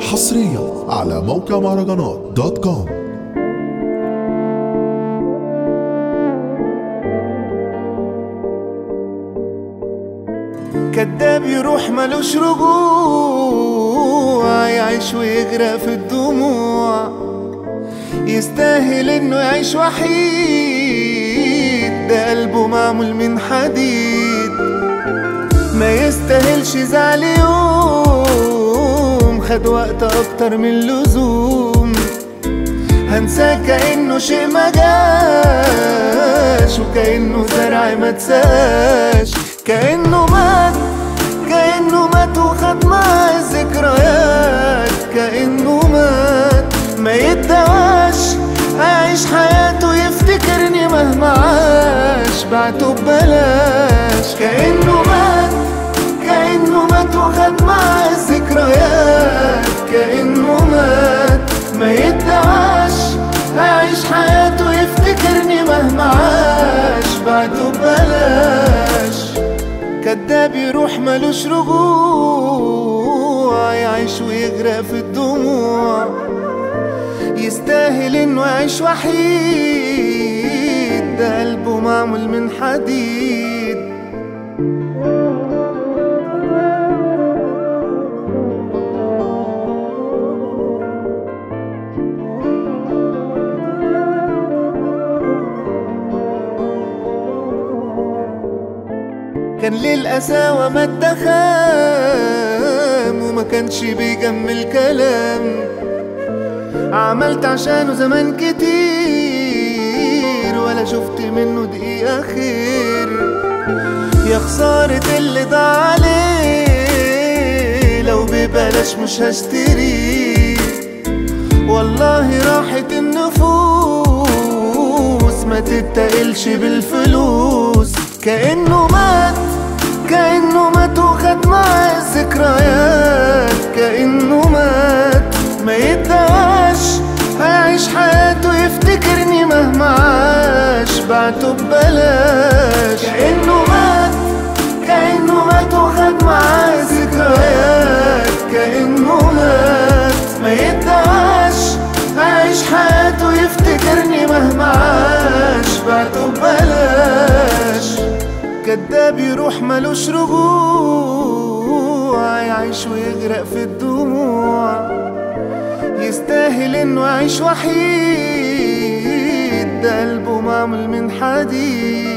حصريا على موقع مهرجانات دوت كوم كداب يروح ملوش رجوع يعيش ويغرق في الدموع يستاهل انه يعيش وحيد ده قلبه معمول من حديد ما يستاهلش زعل يوم خد وقت اكتر من اللزوم هنساه كأنه شيء ما جاش وكأنه زرع ما تساش كأنه مات كأنه مات وخد معاه الذكريات كأنه مات ما يتدواش عايش حياته يفتكرني مهما عاش بعته ببلاش كأنه مات كأنه مات وخد معاه الذكريات كأنه مات ما يدعاش عايش حياته يفتكرني مهما عاش بعده ببلاش كداب يروح ملوش رجوع يعيش ويغرق في الدموع يستاهل انه يعيش وحيد ده قلبه معمول من حديد كان للقساوة ما اتخام وما كانش بيجمل كلام عملت عشانه زمان كتير ولا شفت منه دقيقة خير يا خسارة اللي ضاع عليه لو ببلاش مش هشتريه والله راحت النفوس ما تتقلش بالفلوس كأنه مات كأنه مات وخد معاه الذكريات كأنه مات ما يدواش هيعيش حياته يفتكرني مهما عاش بعته ببلاش كأنه مات كأنه مات وخد معاه الذكريات كأنه مات ما يدواش هيعيش حياته يفتكرني مهما عاش بعته ببلاش كداب يروح ملوش رجوع يعيش ويغرق في الدموع يستاهل انه يعيش وحيد ده قلبه معمول من حديد